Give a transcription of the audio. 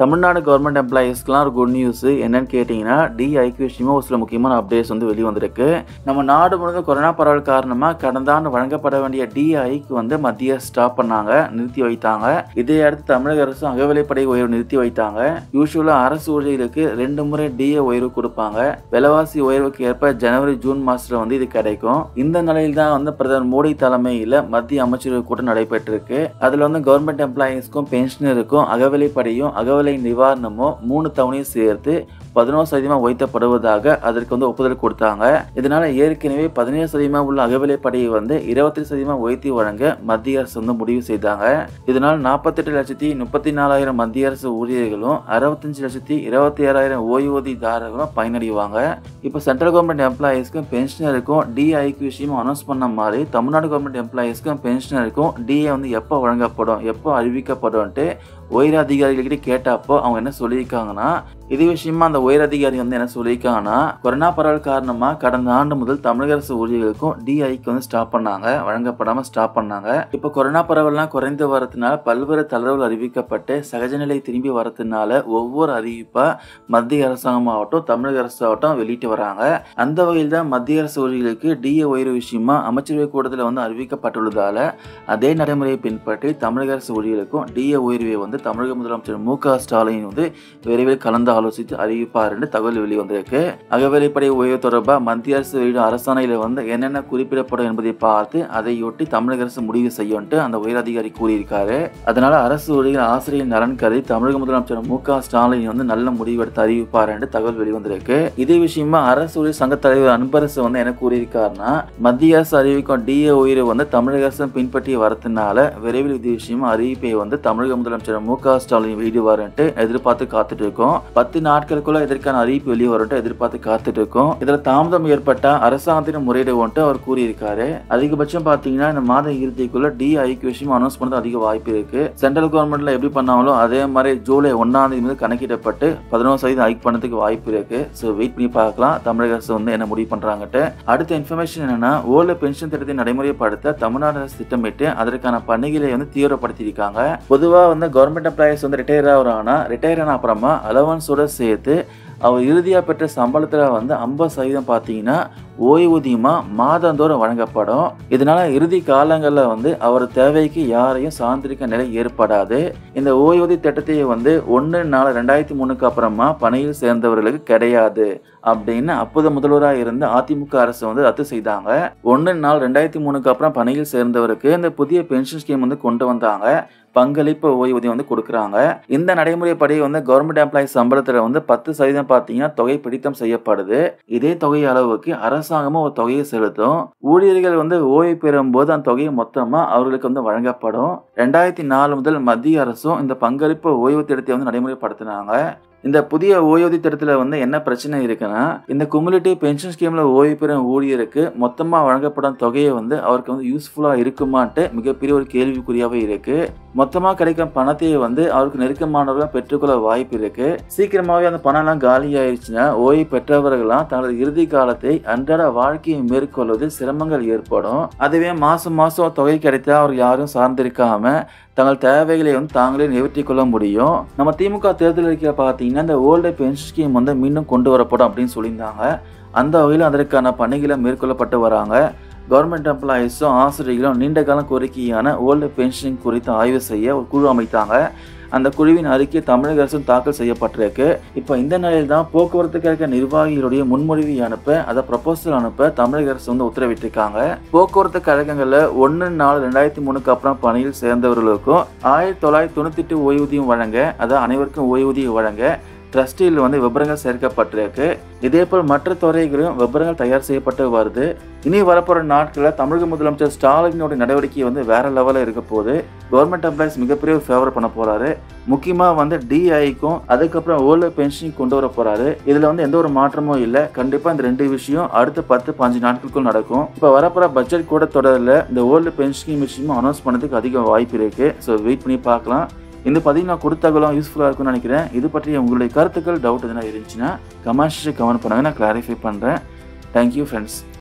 Tamil Nadu government எம்ப்ளாயீஸ்க்குலாம் ஒரு good news என்னன்னு கேட்டிங்கன்னா டிஐக்கு விஷயமா ஒரு சில முக்கியமான அப்டேட்ஸ் வந்து வெளியே வந்திருக்கு நம்ம நாடு முழுவதும் கொரோனா பரவல் காரணமாக கடந்த ஆண்டு வழங்கப்பட வேண்டிய டிஐக்கு வந்து மத்திய ஸ்டாப் பண்ணாங்க நிறுத்தி வைத்தாங்க இதை அடுத்து தமிழக அரசு அகவிலைப்படை உயர்வு நிறுத்தி வைத்தாங்க யூஸ்வலாக அரசு ஊழியர்களுக்கு ரெண்டு முறை டிஏ உயர்வு கொடுப்பாங்க விலைவாசி உயர்வுக்கு ஏற்ப ஜனவரி ஜூன் மாசத்துல வந்து இது கிடைக்கும் இந்த நிலையில் தான் வந்து பிரதமர் மோடி தலைமையில் மத்திய அமைச்சரவை கூட்டம் நடைபெற்றிருக்கு அதில் வந்து கவர்மெண்ட் எம்ப்ளாயீஸ்க்கும் பென்ஷனருக்கும் அகவிலைப்படையும் அகவிலை நிவாரணமும் மூணு தவணையும் சேர்த்து பதினோரு சதவீதமாக உயர்த்தப்படுவதாக அதற்கு வந்து ஒப்புதல் கொடுத்தாங்க இதனால ஏற்கனவே பதினேழு சதவீதமாக உள்ள அகவிலைப்படையை வந்து இருபத்தி சதவீதமாக உயர்த்தி வழங்க மத்திய அரசு வந்து முடிவு செய்தாங்க இதனால் நாற்பத்தெட்டு லட்சத்தி முப்பத்தி நாலாயிரம் மத்திய அரசு ஊழியர்களும் அறுபத்தஞ்சு லட்சத்தி இருபத்தி ஏழாயிரம் ஓய்வூதியதாரர்களும் பயனடைவாங்க இப்போ சென்ட்ரல் கவர்மெண்ட் எம்ப்ளாயீஸ்க்கும் பென்ஷனருக்கும் டிஐக்கு விஷயமும் அனௌன்ஸ் பண்ண மாதிரி தமிழ்நாடு கவர்மெண்ட் எம்ப்ளாயீஸ்க்கும் பென்ஷனருக்கும் டிஏ வந்து எப்போ வழங்கப்படும் எப்போ அறிவிக்கப்படும்ட்டு உயர் அதிகாரிகள்கிட்ட கேட்டப்போ அவங்க என்ன சொல்லியிருக்காங்கன்னா இது விஷயமா அந்த உயர் அதிகாரி வந்து என்ன சொல்லியிருக்காங்கன்னா கொரோனா பரவல் காரணமாக கடந்த ஆண்டு முதல் தமிழக அரசு ஊழியர்களுக்கும் டிஐக்கு வந்து ஸ்டாப் பண்ணாங்க வழங்கப்படாமல் ஸ்டாப் பண்ணாங்க இப்போ கொரோனா பரவல்லாம் குறைந்து வரதுனால பல்வேறு தளர்வுகள் அறிவிக்கப்பட்டு சகஜநிலை திரும்பி வரதுனால ஒவ்வொரு அறிவிப்பா மத்திய அரசாங்கமாகட்டும் தமிழக அரசாகட்டும் வெளியிட்டு வராங்க அந்த வகையில் தான் மத்திய அரசு ஊழியர்களுக்கு டிஏ உயர்வு விஷயமா அமைச்சரவை கூட்டத்தில் வந்து அறிவிக்கப்பட்டுள்ளதால அதே நடைமுறையை பின்பற்றி தமிழக அரசு ஊழியர்களுக்கும் டிஏ உயர்வை வந்து தமிழக முதலமைச்சர் மு க ஸ்டாலின் வந்து விரைவில் கலந்து ஆலோசித்து அறிவிப்பார் என்று தகவல் வெளிவந்திருக்கு அகவிலைப்படை உயர்வு தொடர்பாக மத்திய அரசு வெளியிடும் அரசாணையில் வந்து என்னென்ன குறிப்பிடப்படும் என்பதை பார்த்து அதையொட்டி தமிழக அரசு முடிவு செய்யும்ட்டு அந்த உயர் அதிகாரி கூறியிருக்காரு அதனால அரசு ஊழியர் ஆசிரியர் நலன் கருதி தமிழக முதலமைச்சர் மு க ஸ்டாலின் வந்து நல்ல முடிவெடுத்து அறிவிப்பார் என்று தகவல் வெளிவந்திருக்கு இதே விஷயமா அரசு ஊழியர் சங்க தலைவர் அன்பரசு வந்து என்ன கூறியிருக்காருன்னா மத்திய அரசு அறிவிக்கும் டிஏ உயர்வு வந்து தமிழக அரசு பின்பற்றி வரதுனால விரைவில் இது விஷயமா அறிவிப்பை வந்து தமிழக முதலமைச்சர் மு க ஸ்டாலின் வெளியிடுவார்ன்ட்டு எதிர்பார்த்து காத்துட்டு இருக்கோம் பத்து நாட்களுக்குள்ள இதற்கான அறிவிப்பு வெளியே வரும்ட்டு எதிர்பார்த்து காத்துட்டு இருக்கோம் இதுல தாமதம் ஏற்பட்டா அரசாங்கத்தின் முறையிடுவோன்ட்டு அவர் கூறியிருக்காரு அதிகபட்சம் பாத்தீங்கன்னா இந்த மாத இறுதிக்குள்ள டி ஐக்கு விஷயம் அனௌன்ஸ் பண்ணது அதிக வாய்ப்பு இருக்கு சென்ட்ரல் கவர்மெண்ட்ல எப்படி பண்ணாங்களோ அதே மாதிரி ஜூலை ஒன்னாம் தேதி முதல் கணக்கிடப்பட்டு பதினோரு சதவீதம் ஹைக் பண்ணதுக்கு வாய்ப்பு இருக்கு ஸோ வெயிட் பண்ணி பார்க்கலாம் தமிழக அரசு வந்து என்ன முடிவு பண்றாங்கட்டு அடுத்த இன்ஃபர்மேஷன் என்னன்னா ஓல்டு பென்ஷன் திட்டத்தை நடைமுறைப்படுத்த தமிழ்நாடு அரசு திட்டமிட்டு அதற்கான பணிகளை வந்து தீவிரப்படுத்தியிருக்காங்க பொதுவாக வந்து கவர்மெண்ட் எம்ப்ளாயிஸ் வந்து ரிட்டையர் ஆகிறாங்கன்னா ரிட்டையர் ஆன அப்புறமா அலவன்ஸோட சேர்த்து அவர் இறுதியாக பெற்ற சம்பளத்தில் வந்து ஐம்பது சதவீதம் பார்த்தீங்கன்னா ஓய்வூதியமாக மாதந்தோறும் வழங்கப்படும் இதனால இறுதி காலங்களில் வந்து அவர் தேவைக்கு யாரையும் சார்ந்திருக்க நிலை ஏற்படாது இந்த ஓய்வூதிய திட்டத்தை வந்து ஒன்று நாலு ரெண்டாயிரத்தி மூணுக்கு அப்புறமா பணியில் சேர்ந்தவர்களுக்கு கிடையாது அப்படின்னு அப்போது முதல்வராக இருந்த அதிமுக அரசு வந்து ரத்து செய்தாங்க ஒன்று நாள் ரெண்டாயிரத்தி மூணுக்கு அப்புறம் பணியில் சேர்ந்தவருக்கு இந்த புதிய பென்ஷன் ஸ்கீம் வந்து கொண்டு வந்தாங்க பங்களிப்பு ஓய்வூதியம் வந்து கொடுக்குறாங்க இந்த நடைமுறைப்படி வந்து கவர்மெண்ட் எம்ப்ளாயிஸ் சம்பளத்தில் வந்து பத்து சதவீதம் பார்த்தீங்கன்னா தொகை பிடித்தம் செய்யப்படுது இதே தொகை அளவுக்கு அரசாங்கமும் ஒரு தொகையை செலுத்தும் ஊழியர்கள் வந்து ஓய்வு பெறும் போது அந்த தொகையை மொத்தமாக அவர்களுக்கு வந்து வழங்கப்படும் ரெண்டாயிரத்தி நாலு முதல் மத்திய அரசும் இந்த பங்களிப்பு ஓய்வு திட்டத்தை வந்து நடைமுறைப்படுத்தினாங்க இந்த புதிய ஓய்வூதிய திட்டத்தில் வந்து என்ன பிரச்சனை இருக்குன்னா இந்த குமுலேட்டிவ் பென்ஷன் ஸ்கீமில் ஓய்வு பெறும் ஊழியருக்கு மொத்தமாக வழங்கப்படும் தொகையை வந்து அவருக்கு வந்து யூஸ்ஃபுல்லாக இருக்குமான்ட்டு மிகப்பெரிய ஒரு கேள்விக்குறியாகவே இருக்கு மொத்தமாக கிடைக்கும் பணத்தை வந்து அவருக்கு நெருக்கமானவர்கள் பெற்றுக்கொள்ள வாய்ப்பு இருக்கு சீக்கிரமாகவே அந்த பணம்லாம் காலி ஆயிடுச்சுன்னா ஓய்வு பெற்றவர்கள்லாம் தங்களது இறுதி காலத்தை அன்றாட வாழ்க்கையை மேற்கொள்வதில் சிரமங்கள் ஏற்படும் அதுவே மாதம் மாதம் தொகை கிடைத்தா அவர் யாரும் சார்ந்திருக்காம தங்கள் தேவைகளை வந்து தாங்களே நிவர்த்தி கொள்ள முடியும் நம்ம திமுக தேர்தல் அறிக்கையில் பார்த்தீங்கன்னா இந்த ஓல்டு பென்ஷன் ஸ்கீம் வந்து மீண்டும் கொண்டு வரப்படும் அப்படின்னு சொல்லியிருந்தாங்க அந்த வகையில் அதற்கான பணிகளை மேற்கொள்ளப்பட்டு வராங்க கவர்மெண்ட் எம்ப்ளாயீஸும் ஆசிரியர்களும் நீண்ட காலம் கோரிக்கையான ஓல்டு பென்ஷன் குறித்து ஆய்வு செய்ய ஒரு குழு அமைத்தாங்க அந்த குழுவின் அறிக்கை தமிழக அரசும் தாக்கல் செய்யப்பட்டிருக்கு இப்போ இந்த நிலையில் தான் போக்குவரத்து கழக நிர்வாகிகளுடைய முன்மொழிவை அனுப்ப அதை ப்ரப்போசல் அனுப்ப தமிழக அரசு வந்து உத்தரவிட்டிருக்காங்க போக்குவரத்து கழகங்களில் ஒன்று நாலு ரெண்டாயிரத்தி மூணுக்கு அப்புறம் பணியில் சேர்ந்தவர்களுக்கும் ஆயிரத்தி தொள்ளாயிரத்தி தொண்ணூத்தி எட்டு ஓய்வூதியம் வழங்க அதாவது அனைவருக்கும் ஓய்வூதியம் வழங்க ட்ரஸ்டில் வந்து விவரங்கள் சேர்க்கப்பட்டிருக்கு இதேபோல் மற்ற துறைகளிலும் விவரங்கள் தயார் செய்யப்பட்டு வருது இனி வரப்போகிற நாட்களில் தமிழக முதலமைச்சர் ஸ்டாலினோட நடவடிக்கை வந்து வேற லெவலில் இருக்க போது கவர்மெண்ட் எம்ப்ளாயிஸ் மிகப்பெரிய ஒரு ஃபேவர் பண்ண போறாரு முக்கியமாக வந்து டிஐக்கும் அதுக்கப்புறம் ஓல்டு பென்ஷன் கொண்டு வர போறாரு இதில் வந்து எந்த ஒரு மாற்றமும் இல்லை கண்டிப்பாக இந்த ரெண்டு விஷயம் அடுத்த பத்து பாஞ்சு நாட்களுக்குள் நடக்கும் இப்போ வரப்போகிற பட்ஜெட் கூட தொடரில் இந்த ஓல்டு பென்ஷன் விஷயமும் அனௌன்ஸ் பண்ணதுக்கு அதிக வாய்ப்பு இருக்கு ஸோ வெயிட் பண்ணி பார்க்கலாம் இந்த பதிவு நான் கொடுத்த தகவலும் யூஸ்ஃபுல்லாக இருக்கும்னு நினைக்கிறேன் இது பற்றி உங்களுடைய கருத்துக்கள் டவுட் எதனா இருந்துச்சுன்னா கமெண்ட்ஸ் கமெண்ட் பண்ணுங்க நான் கிளாரிஃபை பண்ணுறேன் தேங்க்யூ ஃப்ரெண்ட்ஸ்